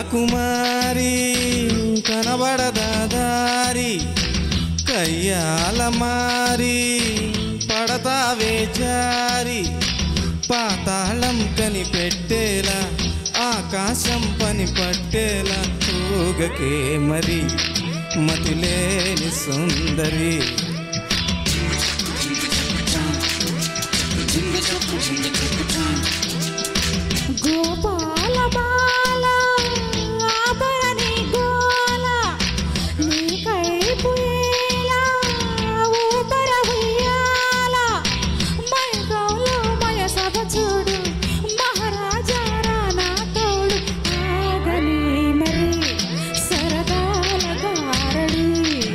కన్యాకుమారి కనబడదా దారి కయ్యాల మారి పడతావే జారి పాతాళం కనిపెట్టేలా ఆకాశం పని పట్టేలా ఊగకే మరి మతిలేని సుందరి గోపాల బాల ఆభరణి గోల నీ కైపు ఏలా ఊపర ఉయ్యాల మైకంలో మయ సభ చూడు మహారాజా రానా తోడు ఆగని మరి సరదాల గారడి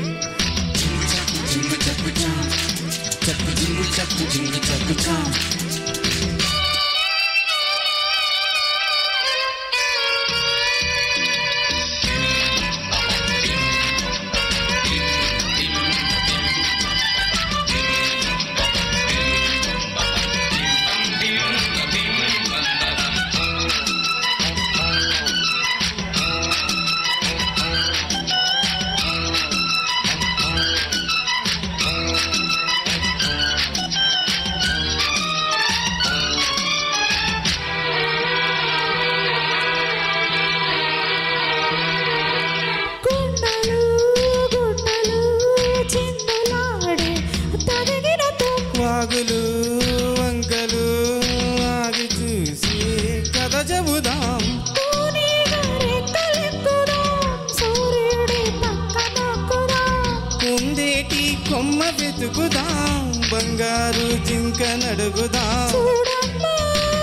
గుండలు గుండలు చిందులాడే తదిగిన వాగులు వంకలు ఆగి చూసి కథ చెబుదాం తూని రెక్కలెక్కుదాం సూర్యుడి పక్క నొక్కుదాం కుందేటి కొమ్మ వెతుకుదాం బంగారు జింక నడుగుదాం చూడమ్మా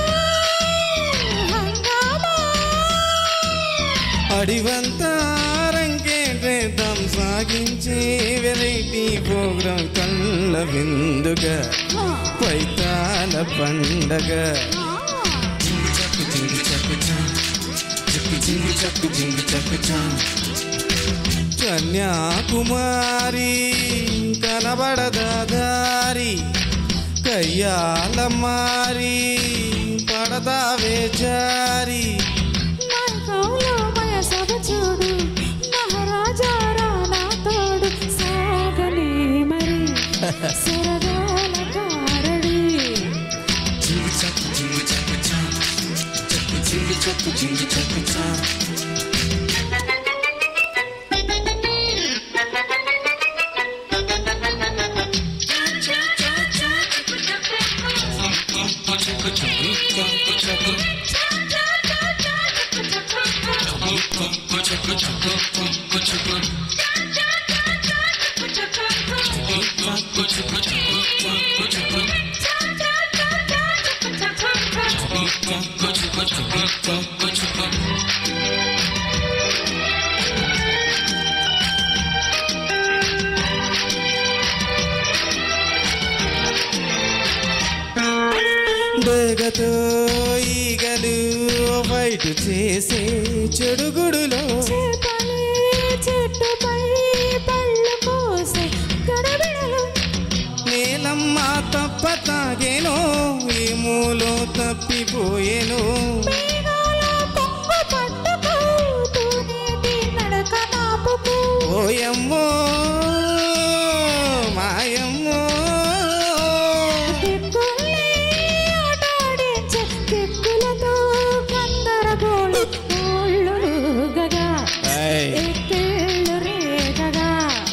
హంగామా అడివంతా రంగేద్దాం సాగించే వెరైటీ ప్రోగ్రాం కళ్ళ విందుగా పైతాల పండగ కన్యాకుమారి కనబడదా దారి కయ్యాల మారి పడతావే జారి మైకంలో మయ సభ చూడు మహారాజా రానా తోడు సాగని మరి సరదాల గారడి డేగతో ఈగలు బయట చేసే చెడుగుడులో చేపలే చెట్టుపై పళ్ళు కోసే గడబిడలు నేలమ్మ తప్ప తాగేనో ఈ మూలో తప్పిపోయేను మేఘాల కొంగు పట్టుకు తూనీటి నడక నాపుకు ఓయమ్మో మాయమ్మో దిక్కుల్ని ఆటాడించే దిక్కులతో గందరగోళం గోళ్ళుగగా ఏయ్. ఎక్కేళ్ళు రేగగా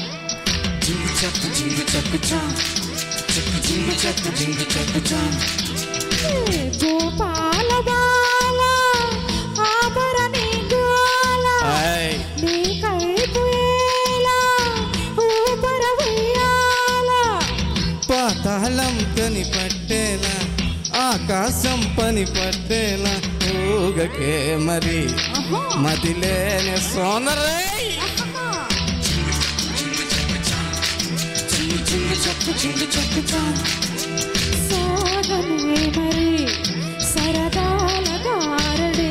గోపాల బాల ఆభరణి గోల ఏయ్. నీ కైపు ఏలా ఊపర ఉయ్యాల పాతాళం కని పట్టేలా ఆకాశం పని పట్టేలా ఊగకే మరి మదిలేని సోనరే సాగనే మరి సరదాల గారడే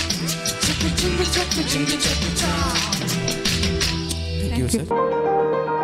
Thank you, sir.